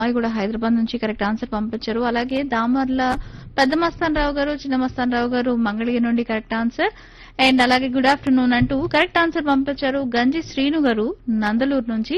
అవి కూడా హైదరాబాద్ నుంచి కరెక్ట్ ఆన్సర్ పంపించారు అలాగే దామర్ల పెద్ద మస్తాన్ రావు గారు చిన్న మస్తాన్ రావు గారు మంగళగిరి నుండి కరెక్ట్ ఆన్సర్ అండ్ అలాగే గుడ్ ఆఫ్టర్నూన్ అంటూ కరెక్ట్ ఆన్సర్ పంపించారు గంజి శ్రీను గారు నందలూరు నుంచి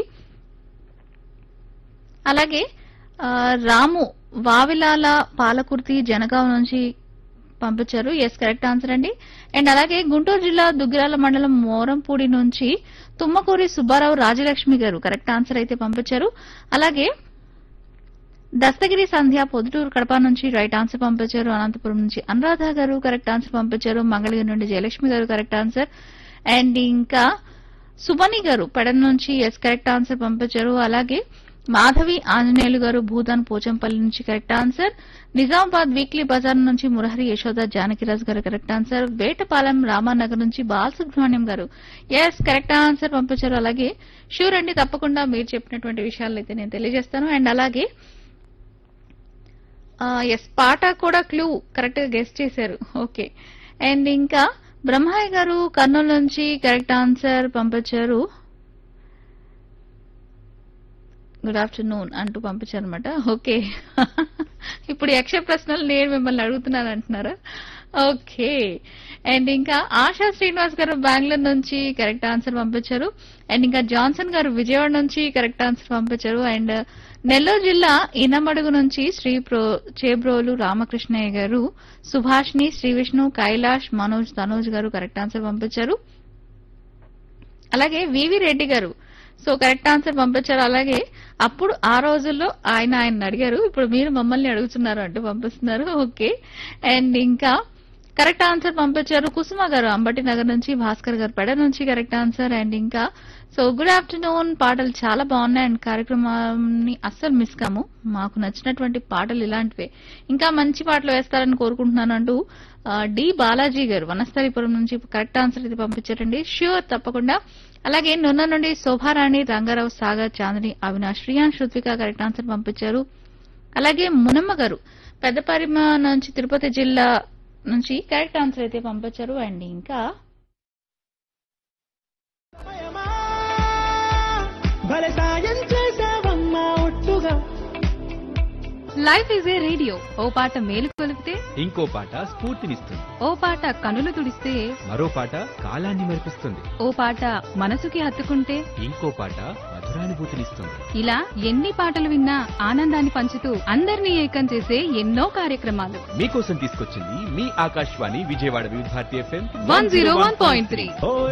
అలాగే ఆ, రాము వావిలాల పాలకుర్తి జనగాం నుంచి పంపించారు ఎస్ కరెక్ట్ ఆన్సర్ అండి అండ్ అలాగే గుంటూరు జిల్లా దుగ్గిరాల మండలం మోరంపూడి నుంచి తుమ్మకూరి సుబ్బారావు రాజలక్ష్మి గారు కరెక్ట్ ఆన్సర్ అయితే పంపించారు అలాగే దస్తగిరి సంధ్య పొద్దుటూరు కడప నుంచి రైట్ ఆన్సర్ పంపించారు అనంతపురం నుంచి అనురాధ గారు కరెక్ట్ ఆన్సర్ పంపించారు మంగళగిరి నుండి జయలక్ష్మి గారు కరెక్ట్ ఆన్సర్ అండ్ ఇంకా సుమని గారు పెడన్ నుంచి ఎస్ కరెక్ట్ ఆన్సర్ పంపించారు అలాగే మాధవి ఆంజనేయులు గారు భూదాన్ పోచంపల్లి నుంచి correct answer Nizamabad weekly bazaar నుంచి మురహరి యశోద జానకిరాజ్ గారు కరెక్ట్ ఆన్సర్ వేటపాలెం రామానగర్ నుంచి బాలసుబ్రహ్మణ్యం గారు ఎస్ కరెక్ట్ ఆన్సర్ పంపించారు అలాగే షూర్ అండి తప్పకుండా మీరు చెప్పినటువంటి విషయాలు అయితే నేను తెలియజేస్తాను అండ్ అలాగే ఎస్ పాట కూడా క్లూ కరెక్ట్ గా గెస్ట్ చేశారు ఓకే అండ్ ఇంకా బ్రహ్మయ్య గారు కర్నూలు నుంచి కరెక్ట్ ఆన్సర్ పంపించారు గుడ్ ఆఫ్టర్నూన్ అంటూ పంపించారు అనమాట ఓకే ఇప్పుడు యక్ష ప్రశ్నలు నేను మిమ్మల్ని అడుగుతున్నాను అంటున్నారా ఓకే అండ్ ఇంకా ఆశా శ్రీనివాస్ గారు బెంగళూరు నుంచి కరెక్ట్ ఆన్సర్ పంపించారు అండ్ ఇంకా జాన్సన్ గారు విజయవాడ నుంచి కరెక్ట్ ఆన్సర్ పంపించారు అండ్ నెల్లూరు జిల్లా ఇనమడుగు నుంచి శ్రీ ప్రో చేబ్రోలు రామకృష్ణయ్య గారు సుభాష్ని శ్రీ విష్ణు కైలాష్ మనోజ్ తనోజ్ గారు కరెక్ట్ ఆన్సర్ పంపించారు అలాగే వివి రెడ్డి గారు సో కరెక్ట్ ఆన్సర్ పంపించారు అలాగే అప్పుడు ఆ రోజుల్లో ఆయన ఆయన అడిగారు ఇప్పుడు మీరు మమ్మల్ని అడుగుతున్నారు అంటూ పంపిస్తున్నారు ఓకే అండ్ ఇంకా కరెక్ట్ ఆన్సర్ పంపించారు కుసుమ గారు అంబటి నగర్ నుంచి భాస్కర్ గారు పెడ నుంచి కరెక్ట్ ఆన్సర్ అండ్ ఇంకా సో గుడ్ ఆఫ్టర్నూన్ పాటలు చాలా బాగున్నాయి అండ్ కార్యక్రమాన్ని అస్సలు మిస్ కాము మాకు నచ్చినటువంటి పాటలు ఇలాంటివే ఇంకా మంచి పాటలు వేస్తారని కోరుకుంటున్నాను అంటూ ఆ, డి బాలాజీ గారు వనస్థలిపురం నుంచి కరెక్ట్ ఆన్సర్ అయితే పంపించారండి ష్యూర్ తప్పకుండా అలాగే నున్న నుండి శోభారాణి రంగారావు సాగర్ చాందిని అవినాష్ శ్రీయాన్ శృత్విక కరెక్ట్ ఆన్సర్ పంపించారు అలాగే మునమ్మ గారు పెద్దపరిమ నుంచి తిరుపతి జిల్లా నుంచి కరెక్ట్ ఆన్సర్ అయితే పంపించారు అండ్ ఇంకా సమయమా, భలే సాయం చేసావమ్మా ఒట్టుగా లైఫ్ ఈజ్ ఏ రేడియో ఓ పాట మేలు కొలిపితే ఇంకో పాట స్ఫూర్తినిస్తుంది ఓ పాట కనులు తుడిస్తే మరో పాట కాలాన్ని మరిపిస్తుంది ఓ పాట మనసుకి హత్తుకుంటే ఇంకో పాట మధురానుభూతినిస్తుంది ఇలా ఎన్ని పాటలు విన్నా ఆనందాన్ని పంచుతూ అందరినీ ఏకం చేసే ఎన్నో కార్యక్రమాలు మీకోసం తీసుకొచ్చింది మీ Akashvani Vijayawada Vividh Bharati FM one zero one point three ఓ